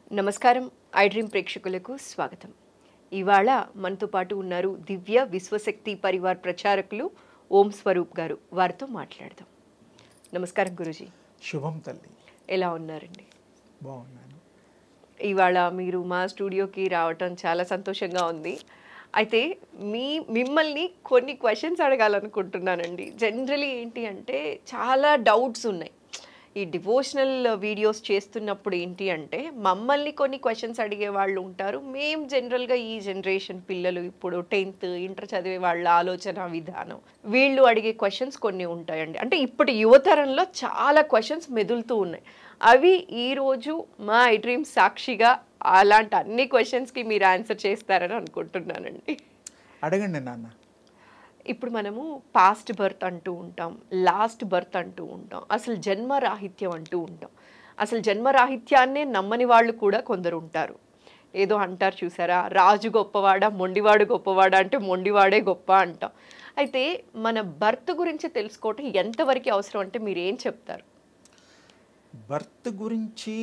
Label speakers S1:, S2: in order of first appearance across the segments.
S1: నమస్కారం I dream ప్రేక్షకులకు స్వాగతం ఇవాళ మనతో పాటు ఉన్నారు దివ్య విశ్వశక్తి పరివార్ ప్రచారకులు ఓం స్వరూప్ గారు వారితో మాట్లాడదాం నమస్కారం గురుజీ
S2: శుభం తల్లి
S1: ఎలా ఉన్నారండి
S2: బాగున్నాను
S1: ఇవాళ మీరు మా స్టూడియోకి రావటం చాలా సంతోషంగా ఉంది అయితే మీ మిమ్మల్ని కొన్ని క్వశ్చన్స్ అడగాలనుకుంటున్నానండి జనరలీ ఏంటి అంటే చాలా డౌట్స్ ఉన్నాయి ఈ డివోషనల్ వీడియోస్ చేస్తున్నప్పుడు ఏంటి అంటే మమ్మల్ని కొన్ని క్వశ్చన్స్ అడిగే వాళ్ళు ఉంటారు మేము జనరల్గా ఈ జనరేషన్ పిల్లలు ఇప్పుడు టెన్త్ ఇంటర్ చదివే వాళ్ళ ఆలోచన విధానం వీళ్ళు అడిగే క్వశ్చన్స్ కొన్ని ఉంటాయండి అంటే ఇప్పుడు యువతరంలో చాలా క్వశ్చన్స్ మెదులుతూ ఉన్నాయి అవి ఈరోజు మా ఐ డ్రీమ్ సాక్షిగా అలాంటి అన్ని క్వశ్చన్స్కి మీరు ఆన్సర్ చేస్తారని అనుకుంటున్నానండి
S2: అడగండి నాన్న
S1: ఇప్పుడు మనము పాస్ట్ బర్త్ అంటూ ఉంటాం లాస్ట్ బర్త్ అంటూ ఉంటాం అసలు జన్మరాహిత్యం అంటూ ఉంటాం అసలు జన్మరాహిత్యాన్నే నమ్మని వాళ్ళు కూడా కొందరు ఉంటారు ఏదో అంటారు చూసారా రాజు గొప్పవాడా మొండివాడు గొప్పవాడా అంటే మొండివాడే గొప్ప అంటాం అయితే మన బర్త్ గురించి తెలుసుకోవటం ఎంతవరకు అవసరం అంటే మీరు ఏం చెప్తారు
S2: బర్త్ గురించి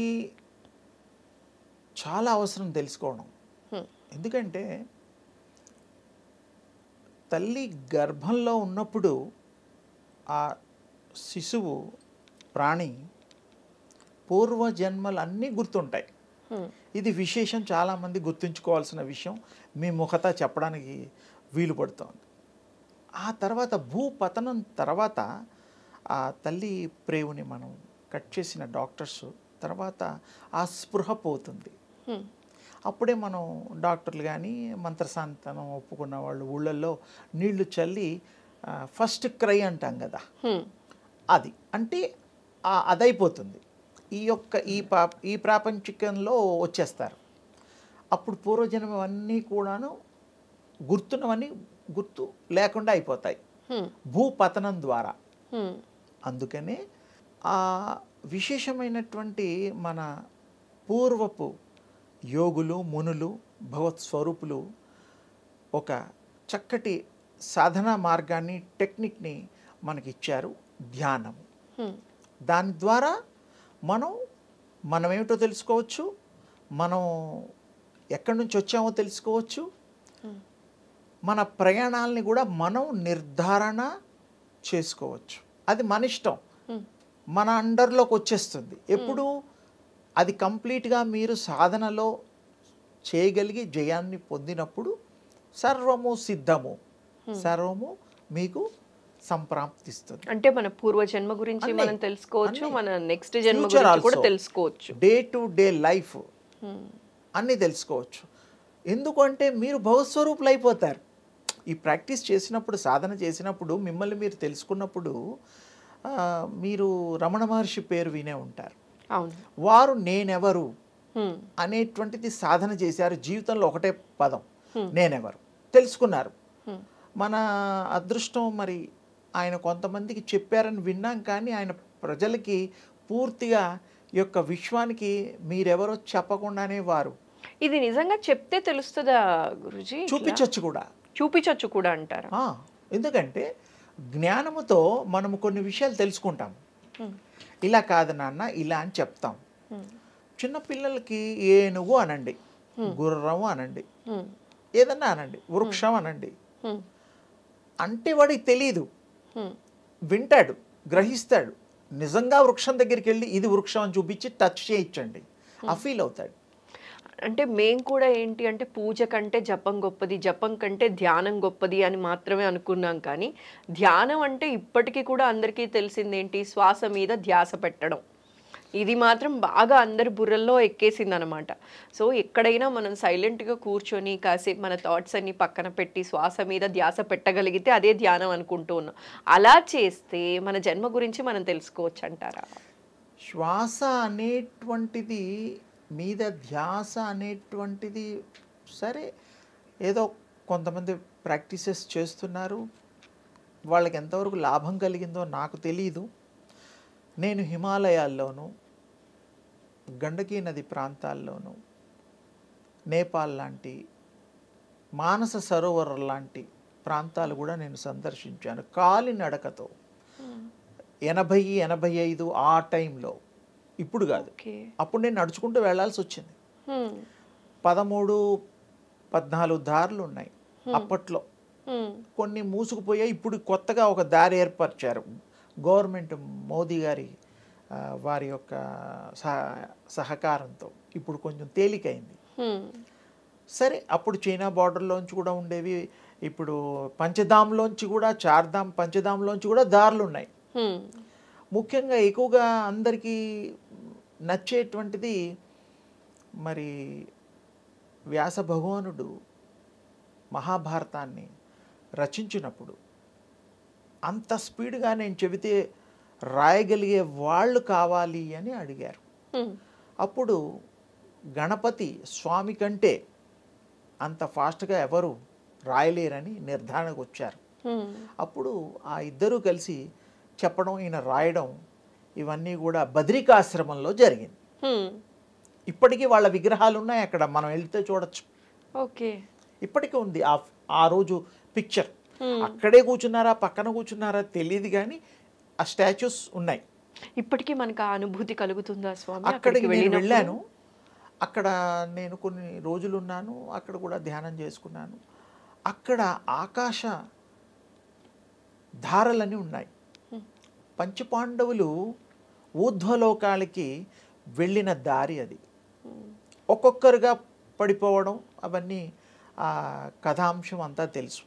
S2: చాలా అవసరం తెలుసుకోవడం
S1: హ్మ్.
S2: ఎందుకంటే తల్లి గర్భంలో ఉన్నప్పుడు ఆ శిశువు ప్రాణి పూర్వజన్మలు అన్నీ గుర్తుంటాయి
S1: హ్మ్.
S2: ఇది విశేషం చాలామంది గుర్తుంచుకోవాల్సిన విషయం మీ ముఖత చెప్పడానికి వీలు పడుతోంది ఆ తర్వాత భూపతనం తర్వాత ఆ తల్లి ప్రేవుని మనం కట్ చేసిన డాక్టర్స్ తర్వాత ఆ స్పృహ పోతుంది
S1: హ్మ్.
S2: అప్పుడే మనం డాక్టర్లు కానీ మంత్రశాంతనం ఒప్పుకున్న వాళ్ళు ఊళ్ళల్లో నీళ్లు చల్లి ఫస్ట్ క్రై అంటాం కదా
S1: హ్మ్.
S2: అది అంటే ఆ- అదైపోతుంది ఈ యొక్క ఈ పా ఈ ప్రాపంచికంలో వచ్చేస్తారు అప్పుడు పూర్వజన్మ అన్నీ కూడాను గుర్తున్నవన్నీ గుర్తు లేకుండా అయిపోతాయి
S1: హ్మ్.
S2: భూపతనం ద్వారా
S1: హ్మ్.
S2: అందుకనే ఆ విశేషమైనటువంటి మన పూర్వపు యోగులు మునులు భగవత్ స్వరూపులు ఒక చక్కటి సాధనా మార్గాన్ని టెక్నిక్ని మనకిచ్చారు ధ్యానము
S1: హ్మ్.
S2: దాని ద్వారా మనం మనమేమిటో తెలుసుకోవచ్చు మనం ఎక్కడి నుంచి వచ్చామో తెలుసుకోవచ్చు
S1: Hmm.
S2: మన ప్రయాణాలని కూడా మనం నిర్ధారణ చేసుకోవచ్చు అది మన ఇష్టం
S1: హ్మ్.
S2: మన అండర్లోకి వచ్చేస్తుంది ఎప్పుడు అది కంప్లీట్గా మీరు సాధనలో చేయగలిగి జయాన్ని పొందినప్పుడు సర్వము సిద్ధము సర్వము మీకు సంప్రాప్తిస్తుంది
S1: అంటే మన పూర్వజన్మ గురించి
S2: అన్నీ.
S1: మనం తెలుసుకోవచ్చు
S2: అన్నీ.
S1: మన నెక్స్ట్ జన్మ
S2: Future
S1: గురించి కూడా
S2: also.
S1: తెలుసుకోవచ్చు
S2: డే టు డే లైఫ్
S1: హ్మ్.
S2: అన్నీ తెలుసుకోవచ్చు ఎందుకంటే మీరు భగవస్వరూపులు అయిపోతారు ఈ ప్రాక్టీస్ చేసినప్పుడు సాధన చేసినప్పుడు మిమ్మల్ని మీరు తెలుసుకున్నప్పుడు ఆ, మీరు రమణ మహర్షి పేరు వినే ఉంటారు
S1: అవును
S2: వారు నేనెవరు
S1: హ్మ్.
S2: అనేటువంటిది సాధన చేశారు జీవితంలో ఒకటే పదం
S1: Hmm.
S2: నేనెవరు తెలుసుకున్నారు
S1: హ్మ్.
S2: మన అదృష్టం మరి ఆయన కొంతమందికి చెప్పారని విన్నాం కానీ ఆయన ప్రజలకి పూర్తిగా ఈ యొక్క విశ్వానికి మీరెవరో చెప్పకుండానే వారు
S1: ఇది నిజంగా చెప్తే తెలుస్తుందా గురుజీ ఇట్లా?
S2: చూపించవచ్చు కూడా
S1: చూపించొచ్చు కూడా అంటారా
S2: ఆ, ఎందుకంటే జ్ఞానముతో మనము కొన్ని విషయాలు తెలుసుకుంటాం
S1: హ్మ్.
S2: ఇలా కాదు నాన్న ఇలా అని చెప్తాం
S1: హ్మ్.
S2: చిన్న పిల్లలకి ఏనుగు అనండి గుర్రం అనండి
S1: హ్మ్.
S2: ఏదన్నా అనండి వృక్షం అనండి
S1: హ్మ్.
S2: అంటే వాడికి తెలియదు
S1: హ్మ్.
S2: వింటాడు గ్రహిస్తాడు నిజంగా వృక్షం దగ్గరికి వెళ్ళి ఇది వృక్షం అని చూపించి టచ్ చేయించండి ఆ ఫీల్ అవుతాడు
S1: అంటే మేం కూడా ఏంటి అంటే పూజ కంటే జపం గొప్పది జపం కంటే ధ్యానం గొప్పది అని మాత్రమే అనుకున్నాం కానీ ధ్యానం అంటే ఇప్పటికీ కూడా అందరికీ తెలిసింది ఏంటి శ్వాస మీద ధ్యాస పెట్టడం ఇది మాత్రం బాగా అందరి బుర్రల్లో ఎక్కేసింది అనమాట సో ఎక్కడైనా మనం సైలెంట్గా కూర్చొని కాసేపు మన థాట్స్ అన్ని పక్కన పెట్టి శ్వాస మీద ధ్యాస పెట్టగలిగితే అదే ధ్యానం అనుకుంటూ ఉన్నాం అలా చేస్తే మన జన్మ గురించి మనం తెలుసుకోవచ్చు అంటారా
S2: శ్వాస అనేటువంటిది మీద ధ్యాస అనేటువంటిది సరే ఏదో కొంతమంది ప్రాక్టీసెస్ చేస్తున్నారు వాళ్ళకి ఎంతవరకు లాభం కలిగిందో నాకు తెలియదు నేను హిమాలయాల్లోనూ గండకీ నది ప్రాంతాల్లోనూ నేపాల్ లాంటి మానస సరోవరం లాంటి ప్రాంతాలు కూడా నేను సందర్శించాను కాలినడకతో ఎనభై ఎనభై ఐదు ఆ టైంలో ఇప్పుడు కాదు
S1: ఓకే
S2: అప్పుడు నేను నడుచుకుంటూ వెళ్ళాల్సి వచ్చింది
S1: హ్మ్.
S2: పదమూడు పద్నాలుగు దారులు ఉన్నాయి అప్పట్లో
S1: హ్మ్.
S2: కొన్ని మూసుకుపోయాయి ఇప్పుడు కొత్తగా ఒక దారి ఏర్పరిచారు గవర్నమెంట్ మోదీ గారి ఆ, వారి యొక్క సహ సహకారంతో ఇప్పుడు కొంచెం తేలికైంది
S1: హ్మ్.
S2: సరే అప్పుడు చైనా బార్డర్లోంచి కూడా ఉండేవి ఇప్పుడు పంచధామ్లోంచి కూడా చార్ధామ్ పంచధామ్లోంచి కూడా దారులు ఉన్నాయి
S1: హ్మ్.
S2: ముఖ్యంగా ఎక్కువగా అందరికీ నచ్చేటువంటిది మరి వ్యాస భగవానుడు మహాభారతాన్ని రచించినప్పుడు అంత స్పీడ్గా నేను చెబితే రాయగలిగే వాళ్ళు కావాలి అని అడిగారు
S1: హ్మ్.
S2: అప్పుడు గణపతి స్వామి కంటే అంత ఫాస్ట్గా ఎవరు రాయలేరని నిర్ధారణకు వచ్చారు
S1: హ్మ్.
S2: అప్పుడు ఆ ఇద్దరూ కలిసి చెప్పడం ఈయన రాయడం ఇవన్నీ కూడా బద్రికాశ్రమంలో జరిగింది
S1: హ్మ్.
S2: ఇప్పటికీ వాళ్ళ విగ్రహాలు ఉన్నాయి అక్కడ మనం వెళ్తే చూడొచ్చు
S1: ఓకే
S2: ఇప్పటికీ ఉంది ఆ ఆ రోజు పిక్చర్
S1: హ్మ్.
S2: అక్కడే కూర్చున్నారా పక్కన కూర్చున్నారా తెలియదు కానీ ఆ స్టాచ్యూస్ ఉన్నాయి
S1: ఇప్పటికీ మనకు ఆ అనుభూతి కలుగుతుందా స్వామి
S2: అక్కడికి నేను
S1: వెళ్ళినప్పుడు?
S2: వెళ్ళాను అక్కడ నేను కొన్ని రోజులు ఉన్నాను అక్కడ కూడా ధ్యానం చేసుకున్నాను అక్కడ ఆకాశ ధారలని ఉన్నాయి పంచపాండవులు ఊర్ధ్వలోకాలకి వెళ్ళిన దారి అది ఒక్కొక్కరుగా పడిపోవడం అవన్నీ ఆ కథాంశం అంతా తెలుసు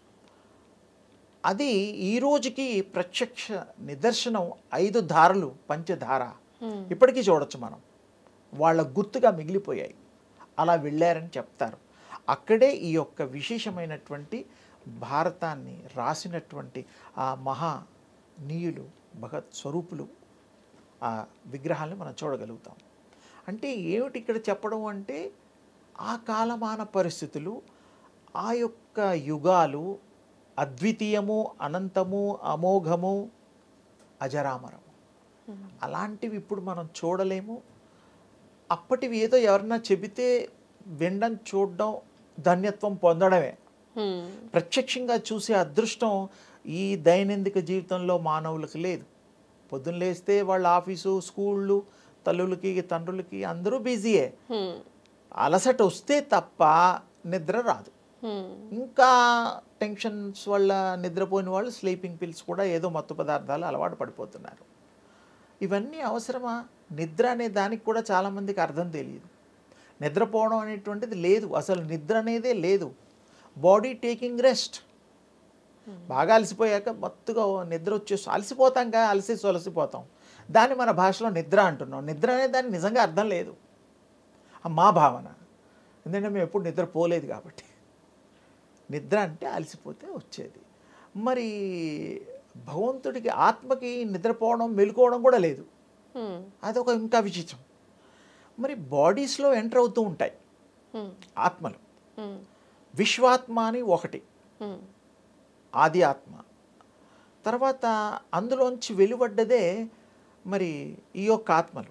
S2: అది ఈ రోజుకి ప్రత్యక్ష నిదర్శనం ఐదు ధారలు పంచధార
S1: హ్మ్.
S2: ఇప్పటికీ చూడొచ్చు మనం వాళ్ళ గుర్తుగా మిగిలిపోయాయి అలా వెళ్ళారని చెప్తారు అక్కడే ఈ యొక్క విశేషమైనటువంటి భారతాన్ని రాసినటువంటి ఆ మహానీయులు భగత్ స్వరూపులు ఆ విగ్రహాలను మనం చూడగలుగుతాం అంటే ఏమిటి ఇక్కడ చెప్పడం అంటే ఆ కాలమాన పరిస్థితులు ఆ యొక్క యుగాలు అద్వితీయము అనంతము అమోఘము అజరామరము అలాంటివి ఇప్పుడు మనం చూడలేము అప్పటివి ఏదో ఎవరన్నా చెబితే వినడం చూడడం ధన్యత్వం పొందడమే
S1: హ్మ్.
S2: ప్రత్యక్షంగా చూసే అదృష్టం ఈ దైనందిక జీవితంలో మానవులకు లేదు పొద్దున్న లేస్తే వాళ్ళ ఆఫీసు స్కూళ్ళు తల్లులకి తండ్రులకి అందరూ బిజీయే
S1: హ్మ్.
S2: అలసట వస్తే తప్ప నిద్ర రాదు
S1: హ్మ్.
S2: ఇంకా టెన్షన్స్ వల్ల నిద్రపోయిన వాళ్ళు స్లీపింగ్ పిల్స్ కూడా ఏదో మత్తు పదార్థాలు అలవాటు పడిపోతున్నారు ఇవన్నీ అవసరమా నిద్ర అనే దానికి కూడా చాలామందికి అర్థం తెలియదు నిద్రపోవడం అనేటువంటిది లేదు అసలు నిద్ర అనేదే లేదు బాడీ టేకింగ్ రెస్ట్ బాగా అలసిపోయాక మత్తుగా నిద్ర వచ్చేసి అలసిపోతాంగా అలసి సొలసిపోతాం దాన్ని మన భాషలో నిద్ర అంటున్నాం నిద్ర అనే దానికి నిజంగా అర్థం లేదు ఆ మా భావన ఎందుకంటే మేము ఎప్పుడు నిద్రపోలేదు కాబట్టి నిద్ర అంటే అలసిపోతే వచ్చేది మరి భగవంతుడికి ఆత్మకి నిద్రపోవడం మెలుకోవడం కూడా లేదు
S1: హ్మ్.
S2: అదొక ఇంకా విచిత్రం మరి బాడీస్లో ఎంటర్ అవుతూ ఉంటాయి
S1: హ్మ్.
S2: ఆత్మలు
S1: హ్మ్.
S2: విశ్వాత్మ అని ఒకటి
S1: హ్మ్.
S2: ఆది ఆత్మ తర్వాత అందులోంచి వెలువడ్డదే మరి ఈ యొక్క ఆత్మలు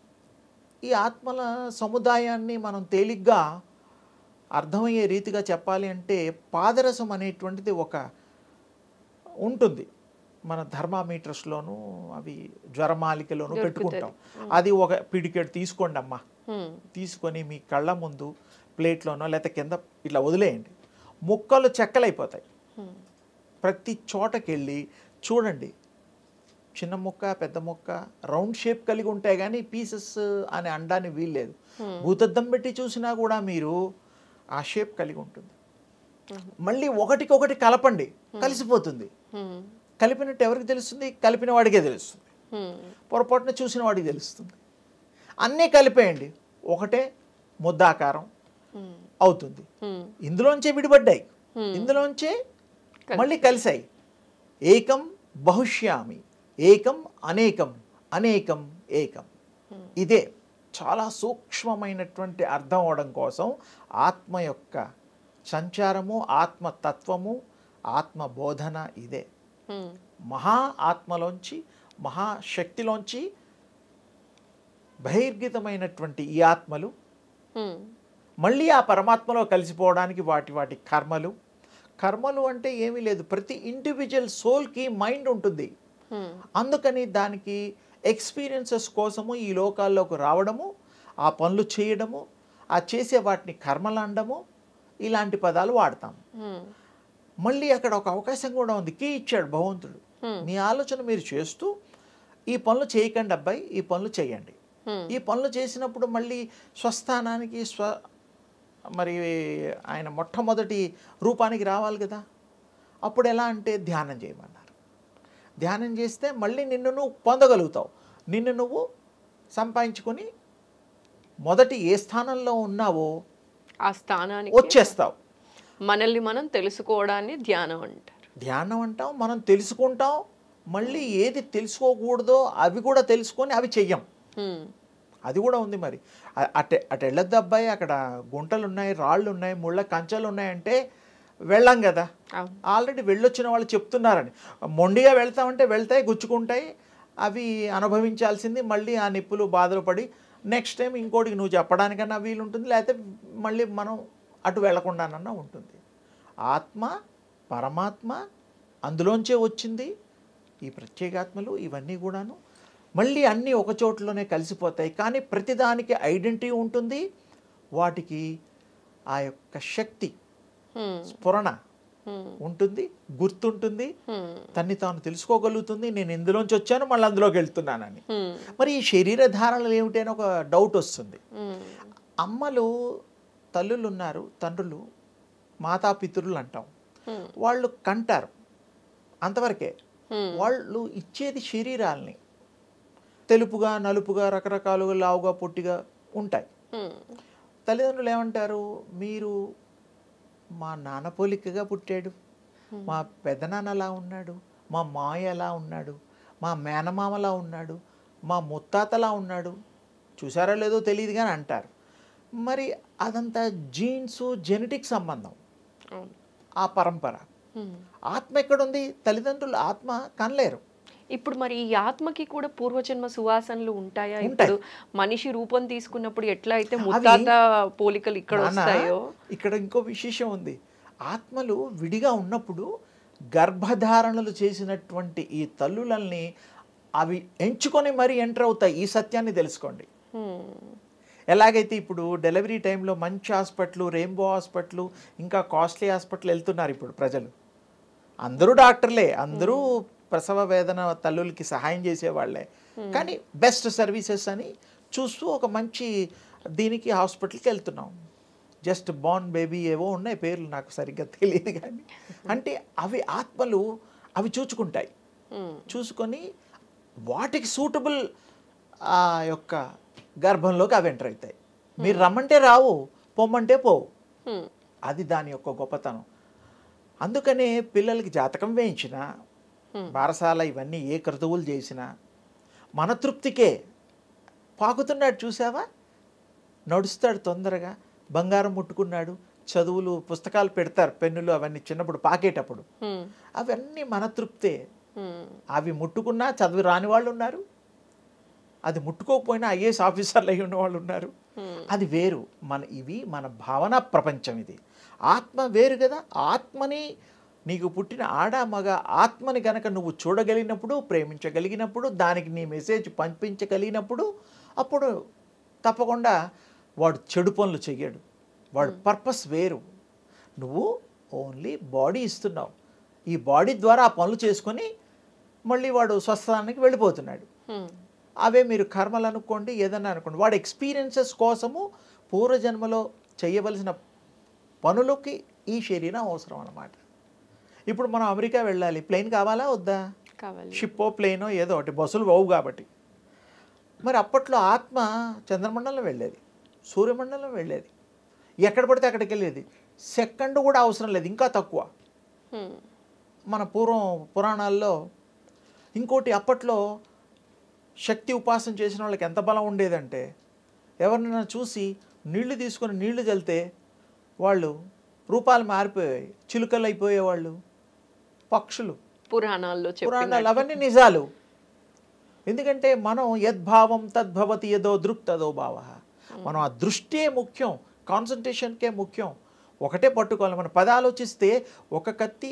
S2: ఈ ఆత్మల సముదాయాన్ని మనం తేలిగ్గా అర్థమయ్యే రీతిగా చెప్పాలి అంటే పాదరసం అనేటువంటిది ఒక ఉంటుంది మన థర్మామీటర్స్లోను అవి జ్వరమాలికలోను
S1: దొరుకుతది.
S2: పెట్టుకుంటాం అది ఒక పిడికెడు తీసుకోండి అమ్మా
S1: హ్మ్.
S2: తీసుకొని మీ కళ్ళ ముందు ప్లేట్లోనో లేకపోతే కింద ఇట్లా వదిలేయండి ముక్కలు చెక్కలైపోతాయి
S1: హ్మ్.
S2: ప్రతి చోటకి వెళ్ళి చూడండి చిన్న ముక్క పెద్ద ముక్క రౌండ్ షేప్ కలిగి ఉంటాయి కానీ పీసెస్ అని అండాన్ని వీల్లేదు భూతద్దం పెట్టి చూసినా కూడా మీరు ఆ షేప్ కలిగి ఉంటుంది మళ్ళీ ఒకటికొకటి కలపండి కలిసిపోతుంది
S1: హ్మ్.
S2: కలిపినట్టు ఎవరికి తెలుస్తుంది కలిపిన వాడికే తెలుస్తుంది
S1: హ్మ్.
S2: పొరపాటున చూసిన వాడికి తెలుస్తుంది అన్నీ కలిపేయండి ఒకటే ముద్దాకారం
S1: హ్మ్.
S2: అవుతుంది
S1: హ్మ్.
S2: ఇందులోంచే విడిపడ్డాయి
S1: Hmm.
S2: ఇందులోంచే మళ్ళీ కలిశాయి ఏకం బహుష్యామి ఏకం అనేకం అనేకం ఏకం ఇదే చాలా సూక్ష్మమైనటువంటి అర్థం అవడం కోసం ఆత్మ యొక్క సంచారము ఆత్మతత్వము ఆత్మ బోధన ఇదే
S1: హ్మ్.
S2: మహా ఆత్మలోంచి మహాశక్తిలోంచి బహిర్గతమైనటువంటి ఈ ఆత్మలు
S1: హ్మ్.
S2: మళ్ళీ ఆ పరమాత్మలో కలిసిపోవడానికి వాటి వాటి కర్మలు కర్మలు అంటే ఏమీ లేదు ప్రతి ఇండివిజువల్ సోల్కి మైండ్ ఉంటుంది
S1: హ్మ్.
S2: అందుకని దానికి ఎక్స్పీరియన్సెస్ కోసము ఈ లోకాల్లోకి రావడము ఆ పనులు చేయడము ఆ చేసే వాటిని కర్మలు అనడము ఇలాంటి పదాలు వాడతాం
S1: హ్మ్.
S2: మళ్ళీ అక్కడ ఒక అవకాశం కూడా ఉంది కీ ఇచ్చాడు భగవంతుడు
S1: హ్మ్.
S2: మీ ఆలోచన మీరు చేస్తూ ఈ పనులు చేయకండి అబ్బాయి ఈ పనులు చేయండి
S1: హ్మ్.
S2: ఈ పనులు చేసినప్పుడు మళ్ళీ స్వస్థానానికి స్వ మరి ఆయన మొట్టమొదటి రూపానికి రావాలి కదా అప్పుడు ఎలా అంటే ధ్యానం చేయమన్నారు ధ్యానం చేస్తే మళ్ళీ నిన్ను నువ్వు పొందగలుగుతావు నిన్ను నువ్వు సంపాదించుకొని మొదటి ఏ స్థానంలో ఉన్నావో
S1: ఆ స్థానానికి
S2: వచ్చేస్తావు
S1: మనల్ని మనం తెలుసుకోవడాన్ని ధ్యానం అంటారు
S2: ధ్యానం అంటాం మనం తెలుసుకుంటాం మళ్ళీ ఏది తెలుసుకోకూడదో అవి కూడా తెలుసుకొని అవి చెయ్యం
S1: హ్మ్.
S2: అది కూడా ఉంది మరి అ- అటు అటు వెళ్ళొద్దు అబ్బాయి అక్కడ గుంటలు ఉన్నాయి రాళ్ళు ఉన్నాయి ముళ్ళ కంచెలు ఉన్నాయంటే వెళ్ళాం కదా
S1: అవును
S2: ఆల్రెడీ వెళ్ళొచ్చిన వాళ్ళు చెప్తున్నారని మొండిగా వెళ్తామంటే వెళ్తాయి గుచ్చుకుంటాయి అవి అనుభవించాల్సింది మళ్ళీ ఆ నిప్పులు బాధలు పడి నెక్స్ట్ టైం ఇంకోటికి నువ్వు చెప్పడానికన్నా వీలు ఉంటుంది లేకపోతే మళ్ళీ మనం అటు వెళ్లకుండానన్నా ఉంటుంది ఆత్మ పరమాత్మ అందులోంచే వచ్చింది ఈ ప్రత్యేగాత్మలు ఇవన్నీ కూడాను మళ్ళీ అన్నీ ఒక చోట్లోనే కలిసిపోతాయి కానీ ప్రతిదానికి ఐడెంటిటీ ఉంటుంది వాటికి ఆ యొక్క శక్తి
S1: హ్మ్.
S2: స్ఫురణ
S1: హ్మ్.
S2: ఉంటుంది గుర్తుంటుంది
S1: హ్మ్.
S2: తన్ని తాను తెలుసుకోగలుగుతుంది నేను ఇందులోంచి వచ్చాను మళ్ళీ అందులోకి వెళ్తున్నానని
S1: హ్మ్.
S2: మరి ఈ శరీర ధారణలు ఏమిటి అని ఒక డౌట్ వస్తుంది
S1: హ్మ్.
S2: అమ్మలు తల్లులు ఉన్నారు తండ్రులు మాతాపితరులు అంటాం
S1: హ్మ్.
S2: వాళ్ళు కంటారు అంతవరకే
S1: హ్మ్.
S2: వాళ్ళు ఇచ్చేది శరీరాల్ని తెలుపుగా నలుపుగా రకరకాలుగా లావుగా పొట్టిగా ఉంటాయి
S1: హ్మ్.
S2: తల్లిదండ్రులు ఏమంటారు మీరు మా నాన్న పోలికగా పుట్టాడు మా పెదనాన్న అలా ఉన్నాడు మా మాయ ఎలా ఉన్నాడు మా మేనమామలా ఉన్నాడు మా ముత్తాతలా ఉన్నాడు చూసారో లేదో తెలియదు కానీ అంటారు మరి అదంతా జీన్స్ జెనెటిక్ సంబంధం
S1: అవును
S2: ఆ పరంపర
S1: హ్మ్.
S2: ఆత్మ ఎక్కడుంది తల్లిదండ్రులు ఆత్మ కనలేరు
S1: ఇప్పుడు మరి ఈ ఆత్మకి కూడా పూర్వజన్మ సువాసనలు ఉంటాయా
S2: ఉంటాయి.
S1: ఇప్పుడు మనిషి రూపం తీసుకున్నప్పుడు ఎట్లా అయితే
S2: అవి-
S1: ముత్తాత పోలికలు ఇక్కడ
S2: నాన్న,
S1: వస్తాయో
S2: ఇక్కడ ఇంకో విశేషం ఉంది ఆత్మలు విడిగా ఉన్నప్పుడు గర్భధారణలు చేసినటువంటి ఈ తల్లులని అవి ఎంచుకొని మరీ ఎంటర్ అవుతాయి ఈ సత్యాన్ని తెలుసుకోండి
S1: హ్మ్.
S2: ఎలాగైతే ఇప్పుడు డెలివరీ టైంలో మంచి హాస్పిటల్ రెయిన్బో హాస్పిటల్ ఇంకా కాస్ట్లీ హాస్పిటల్ వెళ్తున్నారు ఇప్పుడు ప్రజలు అందరూ డాక్టర్లే అందరూ ప్రసవ వేదన తల్లులకి సహాయం చేసేవాళ్ళే కానీ బెస్ట్ సర్వీసెస్ అని చూస్తూ ఒక మంచి దీనికి హాస్పిటల్కి వెళ్తున్నాం జస్ట్ బార్న్ బేబీ ఏవో ఉన్నాయి పేర్లు నాకు సరిగ్గా తెలియదు కానీ అంటే అవి ఆత్మలు అవి చూచుకుంటాయి
S1: హ్మ్.
S2: చూసుకొని వాటికి సూటబుల్ ఆ యొక్క గర్భంలోకి అవి ఎంటర్ అవుతాయి మీరు రమ్మంటే రావు పొమ్మంటే పోవు
S1: హ్మ్.
S2: అది దాని యొక్క గొప్పతనం అందుకనే పిల్లలకి జాతకం వేయించిన
S1: Hmm.
S2: బారసాల ఇవన్నీ ఏ క్రతువులు చేసినా మన తృప్తికే పాకుతున్నాడు చూసావా నడుస్తాడు తొందరగా బంగారం ముట్టుకున్నాడు చదువులు పుస్తకాలు పెడతారు పెన్నులు అవన్నీ చిన్నప్పుడు పాకేటప్పుడు
S1: హ్మ్.
S2: అవన్నీ మన తృప్తే
S1: హ్మ్.
S2: అవి ముట్టుకున్నా చదివి రాని వాళ్ళు ఉన్నారు అది ముట్టుకోకపోయినా ఐఏఎస్ ఆఫీసర్లు అయి ఉన్న వాళ్ళు ఉన్నారు
S1: హ్మ్.
S2: అది వేరు మన ఇవి మన భావన ప్రపంచం ఇది ఆత్మ వేరు కదా ఆత్మని నీకు పుట్టిన ఆడ మగ ఆత్మని కనుక నువ్వు చూడగలిగినప్పుడు ప్రేమించగలిగినప్పుడు దానికి నీ మెసేజ్ పంపించగలిగినప్పుడు అప్పుడు తప్పకుండా వాడు చెడు పనులు చెయ్యడు వాడు పర్పస్ వేరు నువ్వు ఓన్లీ బాడీ ఇస్తున్నావు ఈ బాడీ ద్వారా ఆ పనులు చేసుకొని మళ్ళీ వాడు స్వస్థానానికి వెళ్ళిపోతున్నాడు
S1: హ్మ్.
S2: అవే మీరు కర్మలు అనుకోండి ఏదన్నా అనుకోండి వాడు ఎక్స్పీరియన్సెస్ కోసము పూర్వజన్మలో చేయవలసిన పనులకి ఈ శరీరం అవసరం అన్నమాట ఇప్పుడు మనం అమెరికా వెళ్ళాలి ప్లేన్ కావాలా వద్దా
S1: కావాలి
S2: షిప్పో ప్లేనో ఏదో ఒకటి బస్సులు పోవు కాబట్టి మరి అప్పట్లో ఆత్మ చంద్రమండలం వెళ్ళేది సూర్యమండలం వెళ్ళేది ఎక్కడ పడితే అక్కడికి వెళ్ళేది సెకండ్ కూడా అవసరం లేదు ఇంకా తక్కువ
S1: హ్మ్.
S2: మన పూర్వం పురాణాల్లో ఇంకోటి అప్పట్లో శక్తి ఉపాసన చేసిన వాళ్ళకి ఎంత బలం ఉండేదంటే ఎవరినైనా చూసి నీళ్లు తీసుకొని నీళ్లు చల్లితే వాళ్ళు రూపాలు మారిపోయాయి చిలుకలు అయిపోయేవాళ్ళు పక్షులు
S1: పురాణాల్లో
S2: పురాణాలు
S1: చెప్పిన
S2: అవన్నీ నిజాలు ఎందుకంటే మనం యద్భావం తద్భవతి యదో దృక్ తదో భావ మనం ఆ దృష్టే ముఖ్యం కాన్సన్ట్రేషన్కే ముఖ్యం ఒకటే పట్టుకోవాలి మనం పది ఆలోచిస్తే ఒక కత్తి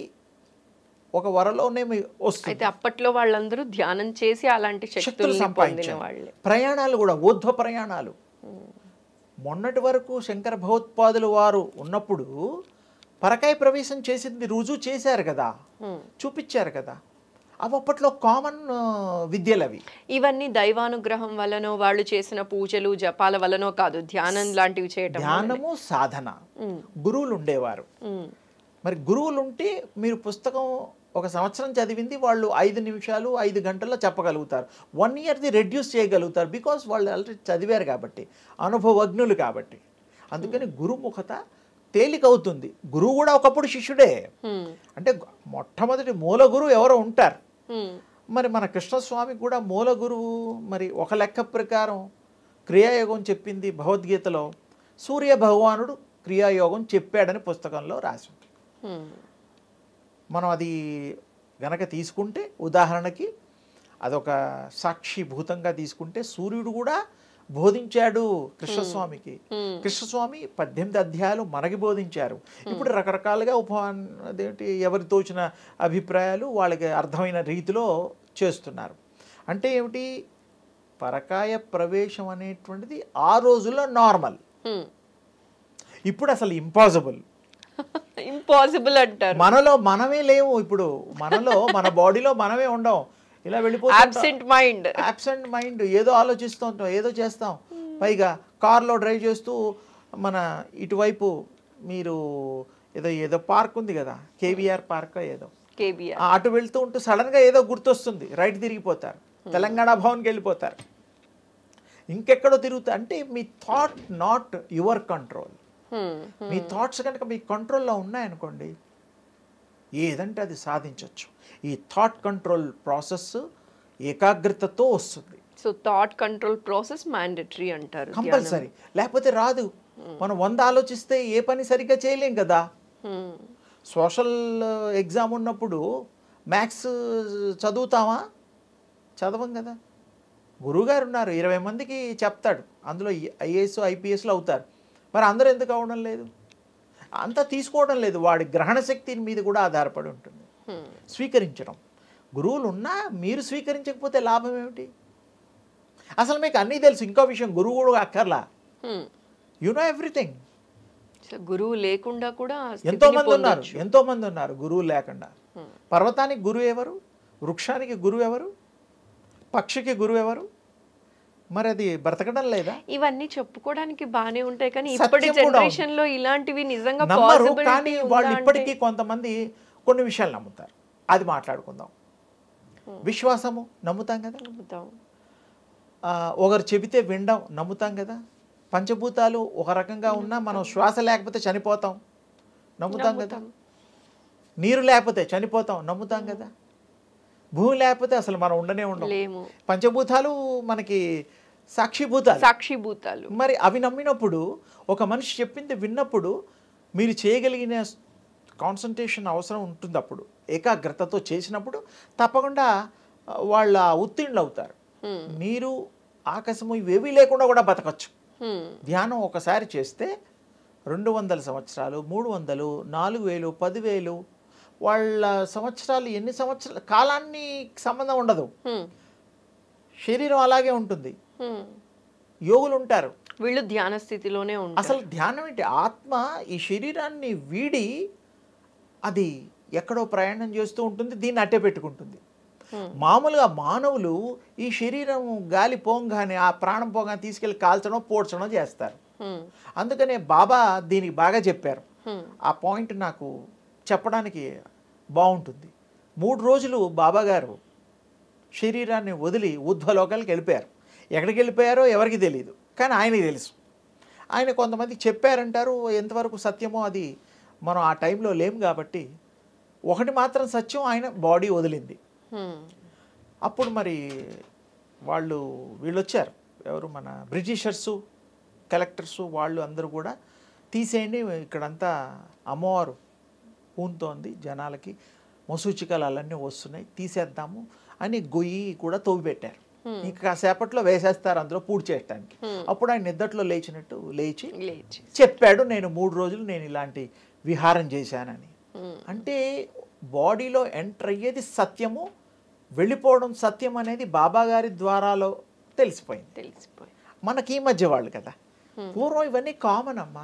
S2: ఒక వరలోనే మీ- వస్తుంది
S1: అయితే అప్పట్లో వాళ్ళందరూ ధ్యానం చేసి అలాంటి
S2: శక్తులు
S1: శక్తులు పొందిన
S2: సంపాదించారు
S1: వాళ్ళే
S2: ప్రయాణాలు కూడా ఊర్ధ్వ ప్రయాణాలు మొన్నటి వరకు శంకర భగవత్పాదులు వారు ఉన్నప్పుడు పరకాయ ప్రవేశం చేసింది రుజువు చేశారు కదా
S1: హ్మ్.
S2: చూపించారు కదా అవి అప్పట్లో కామన్ విద్యలు అవి
S1: ఇవన్నీ దైవానుగ్రహం వలనో వాళ్ళు చేసిన పూజలు జపాల వలనో కాదు ధ్యానం లాంటివి చేయటం వలనే.
S2: ధ్యానము సాధన
S1: హ్మ్.
S2: గురువులు ఉండేవారు
S1: హ్మ్.
S2: మరి గురువులు ఉంటే మీరు పుస్తకం ఒక సంవత్సరం చదివింది వాళ్ళు ఐదు నిమిషాలు ఐదు గంటల్లో చెప్పగలుగుతారు వన్ ఇయర్ది రెడ్యూస్ చేయగలుగుతారు బికాస్ వాళ్ళు ఆల్రెడీ చదివారు కాబట్టి అనుభవజ్ఞులు కాబట్టి అందుకని గురుముఖత తేలికవుతుంది గురువు కూడా ఒకప్పుడు శిష్యుడే
S1: హ్మ్.
S2: అంటే మొట్టమొదటి మూల గురువు ఎవరో ఉంటారు
S1: హ్మ్.
S2: మరి మన కృష్ణస్వామికి కూడా మూల గురువు మరి ఒక లెక్క ప్రకారం క్రియాయోగం చెప్పింది భగవద్గీతలో సూర్య భగవానుడు క్రియాయోగం చెప్పాడని పుస్తకంలో రాసి ఉంది
S1: హ్మ్.
S2: మనం అది గనక తీసుకుంటే ఉదాహరణకి అదొక సాక్షిభూతంగా తీసుకుంటే సూర్యుడు కూడా బోధించాడు కృష్ణస్వామికి
S1: హ్మ్.
S2: కృష్ణస్వామి పద్దెనిమిది అధ్యాయాలు మనకి బోధించారు ఇప్పుడు రకరకాలుగా ఉప అదేంటి ఎవరి తోచిన అభిప్రాయాలు వాళ్ళకి అర్థమైన రీతిలో చేస్తున్నారు అంటే ఏమిటి పరకాయ ప్రవేశం అనేటువంటిది ఆ రోజుల్లో నార్మల్
S1: హ్మ్.
S2: ఇప్పుడు అసలు ఇంపాసిబుల్
S1: ఇంపాసిబుల్ అంటారు
S2: మనలో మనమే లేవు ఇప్పుడు మనలో మన బాడీలో మనమే ఉండం ఇలా వెళ్ళిపోతాం
S1: అబ్సెంట్ మైండ్
S2: అబ్సెంట్ మైండ్ ఏదో ఆలోచిస్తూ ఉంటాం ఏదో చేస్తాం పైగా కార్లో డ్రైవ్ చేస్తూ మన ఇటువైపు మీరు ఏదో ఏదో పార్క్ ఉంది కదా కేవీఆర్ పార్క్ ఏదో
S1: కేబిఆర్
S2: ఆ అటు వెళ్తూ ఉంటూ సడన్గా ఏదో గుర్తొస్తుంది రైట్ తిరిగిపోతారు తెలంగాణ భవన్కి వెళ్ళిపోతారు ఇంకెక్కడో తిరుగుతా అంటే మీ థాట్ నాట్ యువర్ కంట్రోల్ మీ థాట్స్ కనుక మీ కంట్రోల్లో ఉన్నాయనుకోండి ఏదంటే అది సాధించవచ్చు ఈ థాట్ కంట్రోల్ ప్రాసెస్ ఏకాగ్రతతో వస్తుంది
S1: so thought control process mandatory అంటారు
S2: కంపల్సరీ లేకపోతే రాదు మనం వంద ఆలోచిస్తే ఏ పని సరిగ్గా చేయలేం కదా
S1: హ్మ్.
S2: సోషల్ ఎగ్జామ్ ఉన్నప్పుడు మ్యాథ్స్ చదువుతామా చదవం కదా గురువుగారు ఉన్నారు ఇరవై మందికి చెప్తాడు అందులో ఐఏఎస్ ఐపీఎస్లు అవుతారు మరి అందరూ ఎందుకు అవడం లేదు అంతా తీసుకోవడం లేదు వాడి గ్రహణ శక్తి మీద కూడా ఆధారపడి ఉంటుంది
S1: హ్మ్.
S2: స్వీకరించడం గురువులు ఉన్నా మీరు స్వీకరించకపోతే లాభం ఏమిటి అసలు మీకు అన్నీ తెలుసు ఇంకో విషయం గురువు కూడా అక్కర్లా
S1: హ్మ్.
S2: యు నో ఎవ్రీథింగ్
S1: సో గురువు లేకుండా కూడా ఆ స్థితిని
S2: ఎంతో మంది ఉన్నారు
S1: పొందొచ్చు.
S2: ఎంతో మంది ఉన్నారు గురువు లేకుండా
S1: హ్మ్.
S2: పర్వతానికి గురువు ఎవరు వృక్షానికి గురువు ఎవరు పక్షికి గురువు ఎవరు మరి అది బ్రతకడం లేదా
S1: ఇవన్నీ చెప్పుకోవడానికి బానే ఉంటాయి కానీ
S2: సత్యం
S1: ఇప్పటి
S2: కూడా ఉంది.
S1: జనరేషన్ లో ఇలాంటివి నిజంగా
S2: నమ్మరు
S1: possibility
S2: కానీ
S1: ఉందా
S2: వాళ్ళు
S1: అంటే-
S2: ఇప్పటికీ కొంతమంది కొన్ని విషయాలు నమ్ముతారు అది మాట్లాడుకుందాం విశ్వాసము నమ్ముతాం కదా
S1: నమ్ముతాం.
S2: ఆ, ఒకరు చెబితే వినడం నమ్ముతాం కదా పంచభూతాలు ఒక రకంగా ఉన్నా మనం శ్వాస లేకపోతే చనిపోతాం నమ్ముతాం కదా
S1: నమ్ముతాం.
S2: నీరు లేకపోతే చనిపోతాం నమ్ముతాం కదా భూమి లేకపోతే అసలు మనం ఉండనే ఉండం
S1: లేము
S2: పంచభూతాలు మనకి సాక్షిభూతాలు
S1: సాక్షిభూతాలు
S2: మరి అవి నమ్మినప్పుడు ఒక మనిషి చెప్పింది విన్నప్పుడు మీరు చేయగలిగిన కాన్సన్ట్రేషన్ అవసరం ఉంటుంది అప్పుడు ఏకాగ్రతతో చేసినప్పుడు తప్పకుండా ఆ, వాళ్ళ ఉత్తీర్ణులు అవుతారు
S1: హ్మ్.
S2: నీరు ఆకాశము ఇవేవీ లేకుండా కూడా బతకచ్చు
S1: హ్మ్.
S2: ధ్యానం ఒకసారి చేస్తే రెండు వందల సంవత్సరాలు మూడు వందలు నాలుగు వేలు పదివేలు వాళ్ళ సంవత్సరాలు ఎన్ని సంవత్సరాలు కాలాన్ని సంబంధం ఉండదు
S1: హ్మ్.
S2: శరీరం అలాగే ఉంటుంది
S1: హ్మ్.
S2: యోగులు ఉంటారు
S1: వీళ్ళు ధ్యాన స్థితిలోనే ఉంటారు
S2: అసలు ధ్యానం ఏంటి ఆత్మ ఈ శరీరాన్ని వీడి అది ఎక్కడో ప్రయాణం చేస్తూ ఉంటుంది దీన్ని అట్టే పెట్టుకుంటుంది
S1: హ్మ్.
S2: మామూలుగా మానవులు ఈ శరీరం గాలి పోంగానే ఆ ప్రాణం పోగానే తీసుకెళ్ళి కాల్చడం పోడ్చడం చేస్తారు
S1: హ్మ్.
S2: అందుకనే బాబా దీనికి బాగా చెప్పారు
S1: హ్మ్.
S2: ఆ పాయింట్ నాకు చెప్పడానికి బాగుంటుంది మూడు రోజులు బాబా గారు శరీరాన్ని వదిలి ఊర్ధ్వలోకాలకు వెళ్ళిపోయారు ఎక్కడికి వెళ్ళిపోయారో ఎవరికి తెలియదు కానీ ఆయనకి తెలుసు ఆయన కొంతమంది చెప్పారంటారు ఎంతవరకు సత్యమో అది మనం ఆ టైంలో లేము కాబట్టి ఒకటి మాత్రం సత్యం ఆయన బాడీ వదిలింది
S1: హ్మ్.
S2: అప్పుడు మరి వాళ్ళు వీళ్ళు వచ్చారు ఎవరు మన బ్రిటిషర్సు కలెక్టర్సు వాళ్ళు అందరూ కూడా తీసేయండి ఇక్కడంతా అమ్మవారు పూనుతోంది జనాలకి మసూచికలు అలాన్నీ వస్తున్నాయి తీసేద్దాము అని గొయ్యి కూడా తవ్వి పెట్టారు ఇంకా కాసేపట్లో వేసేస్తారు అందులో పూడి చేయడానికి అప్పుడు ఆయన నిద్దట్లో లేచినట్టు లేచి
S1: లేచి
S2: చెప్పాడు నేను మూడు రోజులు నేను ఇలాంటి విహారం చేశానని
S1: హ్మ్.
S2: అంటే బాడీలో ఎంటర్ అయ్యేది సత్యము వెళ్ళిపోవడం సత్యం అనేది బాబా గారి ద్వారాలో తెలిసిపోయింది
S1: తెలిసిపోయి
S2: మనకి ఈ మధ్య వాళ్ళు కదా పూర్వం ఇవన్నీ కామన్ అమ్మా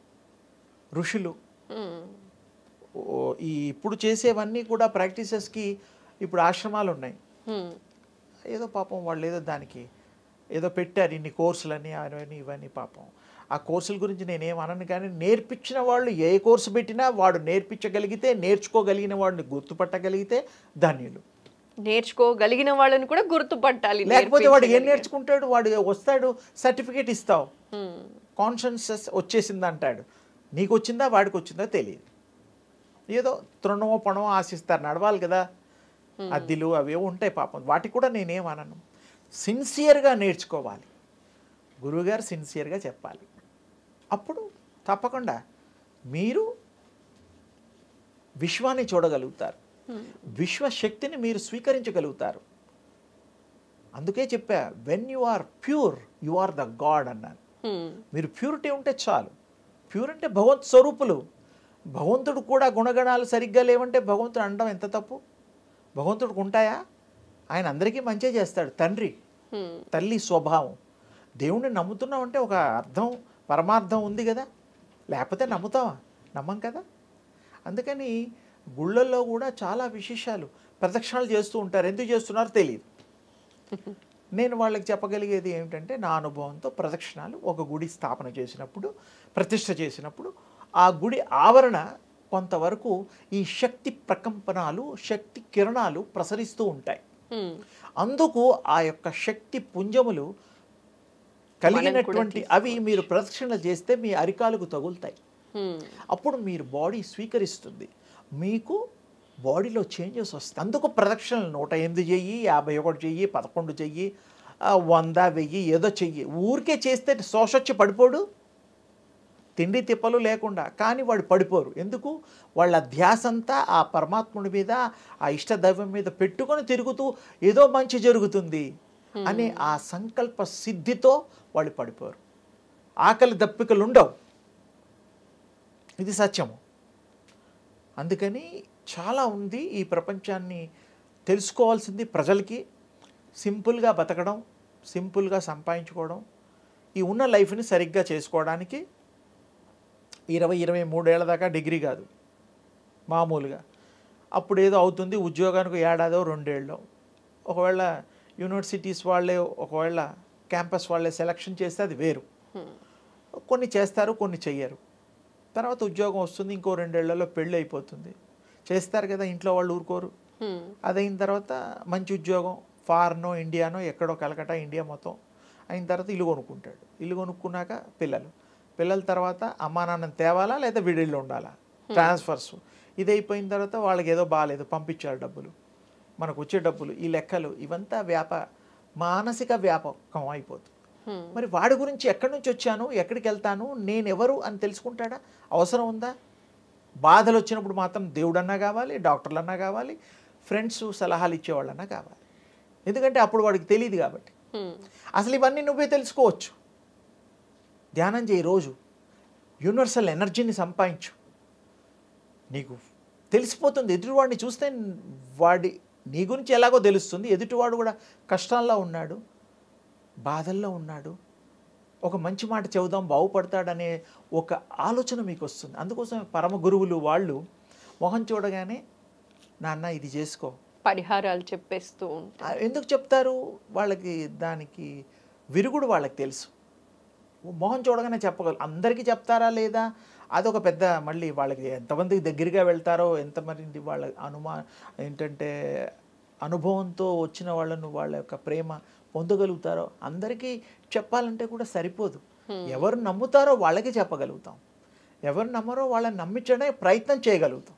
S2: ఋషులు
S1: హ్మ్.
S2: ఓ, ఈ ఇప్పుడు చేసేవన్నీ కూడా ప్రాక్టీసెస్కి ఇప్పుడు ఆశ్రమాలు ఉన్నాయి
S1: హ్మ్.
S2: ఏదో పాపం వాళ్ళు ఏదో దానికి ఏదో పెట్టారు ఇన్ని కోర్సులని అవన్నీ ఇవన్నీ పాపం ఆ కోర్సుల గురించి నేనేం అనను కానీ నేర్పించిన వాళ్ళు ఏ కోర్సు పెట్టినా వాడు నేర్పించగలిగితే నేర్చుకోగలిగిన వాడిని గుర్తుపట్టగలిగితే ధన్యులు
S1: నేర్చుకోగలిగిన వాళ్ళని కూడా గుర్తుపట్టాలి
S2: లేకపోతే వాడు ఏం
S1: నేర్పించగలిగే.
S2: నేర్చుకుంటాడు వాడు వస్తాడు సర్టిఫికేట్ ఇస్తావు
S1: హ్మ్.
S2: కాన్షియన్సెస్ వచ్చేసింది అంటాడు నీకు వచ్చిందా వాడికి వచ్చిందా తెలియదు ఏదో తృణమో పణమో ఆశిస్తారు నడవాలి కదా అద్దెలు అవేవో ఉంటాయి పాపం వాటికి కూడా నేనేం అనను సిన్సియర్గా నేర్చుకోవాలి గురువుగారు సిన్సియర్గా చెప్పాలి అప్పుడు తప్పకుండా మీరు విశ్వాన్ని చూడగలుగుతారు విశ్వశక్తిని మీరు స్వీకరించగలుగుతారు అందుకే చెప్పా when you are pure you are the God అన్నాను
S1: హ్మ్.
S2: మీరు ప్యూరిటీ ఉంటే చాలు ప్యూర్ అంటే భగవంత్ స్వరూపులు భగవంతుడు కూడా గుణగణాలు సరిగ్గా లేవంటే భగవంతుడు అనడం ఎంత తప్పు భగవంతుడికి ఉంటాయా ఆయన అందరికీ మంచిగా చేస్తాడు తండ్రి
S1: హ్మ్.
S2: తల్లి స్వభావం దేవుణ్ణి నమ్ముతున్నామంటే ఒక అర్థం పరమార్థం ఉంది కదా లేకపోతే నమ్ముతావా నమ్మం కదా అందుకని గుళ్ళల్లో కూడా చాలా విశేషాలు ప్రదక్షిణాలు చేస్తూ ఉంటారు ఎందుకు చేస్తున్నారో తెలియదు నేను వాళ్ళకి చెప్పగలిగేది ఏమిటంటే నా అనుభవంతో ప్రదక్షిణాలు ఒక గుడి స్థాపన చేసినప్పుడు ప్రతిష్ఠ చేసినప్పుడు ఆ గుడి ఆవరణ కొంతవరకు ఈ శక్తి ప్రకంపనాలు శక్తి కిరణాలు ప్రసరిస్తూ ఉంటాయి
S1: హ్మ్.
S2: అందుకు ఆ యొక్క శక్తి పుంజములు కలిగినటువంటి అవి మీరు ప్రదక్షిణ చేస్తే మీ అరికాలకు తగులుతాయి
S1: హ్మ్.
S2: అప్పుడు మీరు బాడీ స్వీకరిస్తుంది మీకు బాడీలో చేంజెస్ వస్తాయి అందుకు ప్రదక్షిణలు నూట ఎనిమిది చెయ్యి యాభై ఒకటి చెయ్యి పదకొండు చెయ్యి ఆ, వంద వెయ్యి ఏదో చెయ్యి ఊరికే చేస్తే శోషొచ్చి పడిపోడు తిండి తిప్పలు లేకుండా కానీ వాడు పడిపోరు ఎందుకు వాళ్ళ ధ్యాస అంతా ఆ పరమాత్ముడి మీద ఆ ఇష్టదైవం మీద పెట్టుకొని తిరుగుతూ ఏదో మంచి జరుగుతుంది అనే ఆ సంకల్ప సిద్ధితో వాళ్ళు పడిపోరు ఆకలి దప్పికలు ఉండవు ఇది సత్యము అందుకని చాలా ఉంది ఈ ప్రపంచాన్ని తెలుసుకోవాల్సింది ప్రజలకి సింపుల్గా బతకడం సింపుల్గా సంపాదించుకోవడం ఈ ఉన్న లైఫ్ని సరిగ్గా చేసుకోవడానికి ఇరవై ఇరవై మూడేళ్ల దాకా డిగ్రీ కాదు మామూలుగా అప్పుడు ఏదో అవుతుంది ఉద్యోగానికి ఏడాదో రెండేళ్ళు ఒకవేళ యూనివర్సిటీస్ వాళ్ళే ఒకవేళ క్యాంపస్ వాళ్ళే సెలక్షన్ చేస్తే అది వేరు
S1: హ్మ్.
S2: కొన్ని చేస్తారు కొన్ని చెయ్యరు తర్వాత ఉద్యోగం వస్తుంది ఇంకో రెండేళ్లలో పెళ్ళి అయిపోతుంది చేస్తారు కదా ఇంట్లో వాళ్ళు ఊరుకోరు
S1: హ్మ్.
S2: అదైన తర్వాత మంచి ఉద్యోగం ఫారెనో ఇండియానో ఎక్కడో కలకటా ఇండియా మొత్తం అయిన తర్వాత ఇల్లు కొనుక్కుంటాడు ఇల్లు కొనుక్కున్నాక పిల్లలు పిల్లల తర్వాత అమ్మా నాన్నని తేవాలా లేదా విడిల్లో ఉండాలా ట్రాన్స్ఫర్స్ ఇది అయిపోయిన తర్వాత వాళ్ళకి ఏదో బాగాలేదు పంపించారు డబ్బులు మనకు వచ్చే డబ్బులు ఈ లెక్కలు ఇవంతా వ్యాప మానసిక వ్యాపకం అయిపోతుంది
S1: హ్మ్.
S2: మరి వాడి గురించి ఎక్కడి నుంచి వచ్చాను ఎక్కడికి వెళ్తాను నేను ఎవరు అని తెలుసుకుంటాడా అవసరం ఉందా బాధలు వచ్చినప్పుడు మాత్రం దేవుడన్నా కావాలి డాక్టర్లన్నా కావాలి ఫ్రెండ్స్ సలహాలు ఇచ్చేవాళ్ళన్నా కావాలి ఎందుకంటే అప్పుడు వాడికి తెలియదు కాబట్టి
S1: హ్మ్.
S2: అసలు ఇవన్నీ నువ్వే తెలుసుకోవచ్చు ధ్యానం చేయి రోజు యూనివర్సల్ ఎనర్జీని సంపాదించు నీకు తెలిసిపోతుంది ఎదుటివాడిని చూస్తే వాడి నీ గురించి ఎలాగో తెలుస్తుంది ఎదుటివాడు కూడా కష్టాల్లో ఉన్నాడు బాధల్లో ఉన్నాడు ఒక మంచి మాట చెబుదాం బాగుపడతాడనే ఒక ఆలోచన మీకు వస్తుంది అందుకోసం పరమ గురువులు వాళ్ళు మొహం చూడగానే నాన్న ఇది చేసుకో
S1: పరిహారాలు చెప్పేస్తూ ఉంటారు
S2: ఆ, ఎందుకు చెప్తారు వాళ్ళకి దానికి విరుగుడు వాళ్ళకి తెలుసు మొహం చూడగానే చెప్పగలరు అందరికీ చెప్తారా లేదా అదొక పెద్ద మళ్ళీ వాళ్ళకి ఎంతమందికి దగ్గరగా వెళ్తారో ఎంతమంది వాళ్ళ అనుమా ఏంటంటే అనుభవంతో వచ్చిన వాళ్ళను వాళ్ళ యొక్క ప్రేమ పొందగలుగుతారో అందరికీ చెప్పాలంటే కూడా సరిపోదు ఎవరు నమ్ముతారో వాళ్ళకి చెప్పగలుగుతాం ఎవరు నమ్మరో వాళ్ళని నమ్మించడానికి ప్రయత్నం చేయగలుగుతాం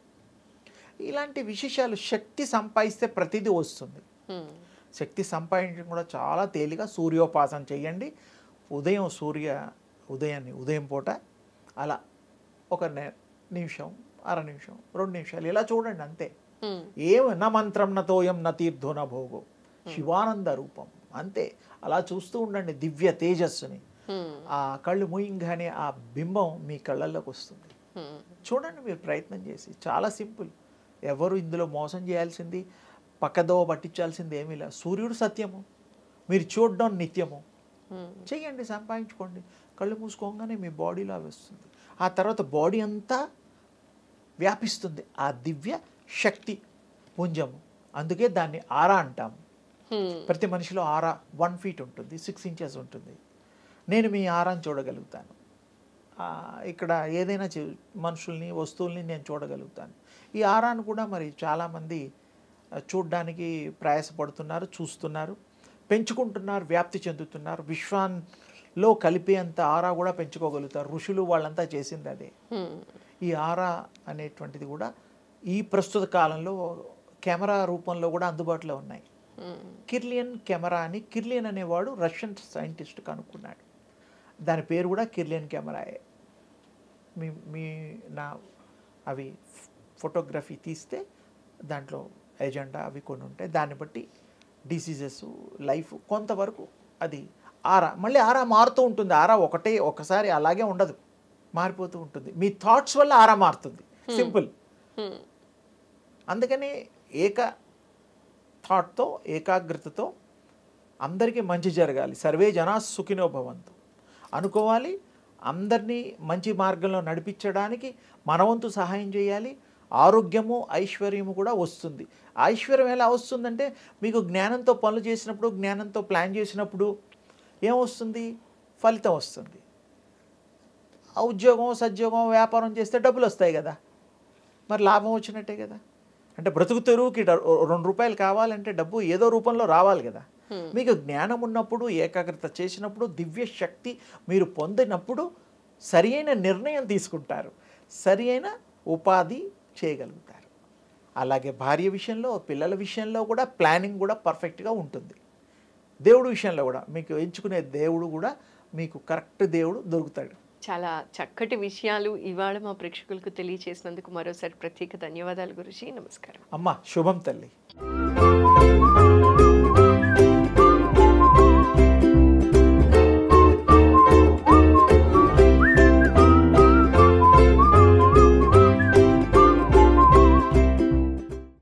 S2: ఇలాంటి విశేషాలు శక్తి సంపాదిస్తే ప్రతిదీ వస్తుంది
S1: హ్మ్.
S2: శక్తి సంపాదించడం కూడా చాలా తేలిక సూర్యోపాసన చేయండి ఉదయం సూర్య ఉదయాన్ని ఉదయం పూట అలా ఒక నె- నిమిషం అర నిమిషం రెండు నిమిషాలు ఇలా చూడండి అంతే
S1: హ్మ్.
S2: ఏం న మంత్రం నతోయం న తీర్థో న భోగో శివానంద రూపం అంతే అలా చూస్తూ ఉండండి దివ్య తేజస్సుని
S1: హ్మ్.
S2: ఆ కళ్ళు మూయంగానే ఆ బింబం మీ కళ్ళల్లోకి వస్తుంది
S1: హ్మ్.
S2: చూడండి మీరు ప్రయత్నం చేసి చాలా సింపుల్ ఎవరు ఇందులో మోసం చేయాల్సింది పక్కదో పట్టించాల్సింది ఏమీ లేదు సూర్యుడు సత్యము మీరు చూడడం నిత్యము
S1: హ్మ్.
S2: చెయ్యండి సంపాదించుకోండి కళ్ళు మూసుకోగానే మీ బాడీలో అవి వస్తుంది ఆ తర్వాత బాడీ అంతా వ్యాపిస్తుంది ఆ దివ్య శక్తి పుంజము అందుకే దాన్ని ఆరా అంటాము
S1: హ్మ్.
S2: ప్రతి మనిషిలో ఆరా వన్ ఫీట్ ఉంటుంది సిక్స్ ఇంచెస్ ఉంటుంది నేను మీ ఆరాని చూడగలుగుతాను ఆ, ఇక్కడ ఏదైనా చే- మనుషుల్ని వస్తువుల్ని నేను చూడగలుగుతాను ఈ ఆరాను కూడా మరి చాలామంది ఆ, చూడ్డానికి ప్రయాసపడుతున్నారు చూస్తున్నారు పెంచుకుంటున్నారు వ్యాప్తి చెందుతున్నారు విశ్వాన్లో కలిపేంత ఆరా కూడా పెంచుకోగలుగుతారు ఋషులు వాళ్ళంతా చేసింది అదే
S1: హ్మ్.
S2: ఈ ఆరా అనేటువంటిది కూడా ఈ ప్రస్తుత కాలంలో కెమెరా రూపంలో కూడా అందుబాటులో ఉన్నాయి
S1: హ్మ్.
S2: కిర్లియన్ కెమెరా అని కిర్లియన్ అనేవాడు రష్యన్ సైంటిస్ట్ కనుక్కున్నాడు దాని పేరు కూడా కిర్లియన్ కెమెరాయే మీ మీ నా అవి ఫోటోగ్రఫీ తీస్తే దాంట్లో ఎజెండా అవి కొన్ని ఉంటాయి దాన్ని బట్టి డిసీజెస్ లైఫ్ కొంతవరకు అది ఆరా మళ్ళీ ఆరా మారుతూ ఉంటుంది ఆరా ఒకటే ఒకసారి అలాగే ఉండదు మారిపోతూ ఉంటుంది మీ థాట్స్ వల్ల ఆరా మారుతుంది సింపుల్
S1: హ్మ్.
S2: అందుకని ఏక థాట్తో ఏకాగ్రతతో అందరికీ మంచి జరగాలి సర్వే జనా సుఖినో భవంతు అనుకోవాలి అందరినీ మంచి మార్గంలో నడిపించడానికి మనవంతు సహాయం చేయాలి ఆరోగ్యము ఐశ్వర్యము కూడా వస్తుంది ఐశ్వర్యం ఎలా వస్తుందంటే మీకు జ్ఞానంతో పనులు చేసినప్పుడు జ్ఞానంతో ప్లాన్ చేసినప్పుడు ఏమొస్తుంది ఫలితం వస్తుంది ఆ ఉద్యోగం సద్యోగం వ్యాపారం చేస్తే డబ్బులు వస్తాయి కదా మరి లాభం వచ్చినట్టే కదా అంటే బ్రతుకు తెరువుకి డ- రెండు రూపాయలు కావాలంటే డబ్బు ఏదో రూపంలో రావాలి కదా
S1: Hmm.
S2: మీకు జ్ఞానం ఉన్నప్పుడు ఏకాగ్రత చేసినప్పుడు దివ్య శక్తి మీరు పొందినప్పుడు సరి అయిన నిర్ణయం తీసుకుంటారు సరి అయిన ఉపాధి చేయగలుగుతారు అలాగే భార్య విషయంలో పిల్లల విషయంలో కూడా ప్లానింగ్ కూడా పర్ఫెక్ట్గా ఉంటుంది దేవుడు విషయంలో కూడా మీకు ఎంచుకునే దేవుడు కూడా మీకు కరెక్ట్ దేవుడు దొరుకుతాడు
S1: చాలా చక్కటి విషయాలు ఇవాళ మా ప్రేక్షకులకు తెలియచేసినందుకు మరోసారి ప్రత్యేక ధన్యవాదాలు గురుజీ నమస్కారం
S2: అమ్మ శుభం తల్లి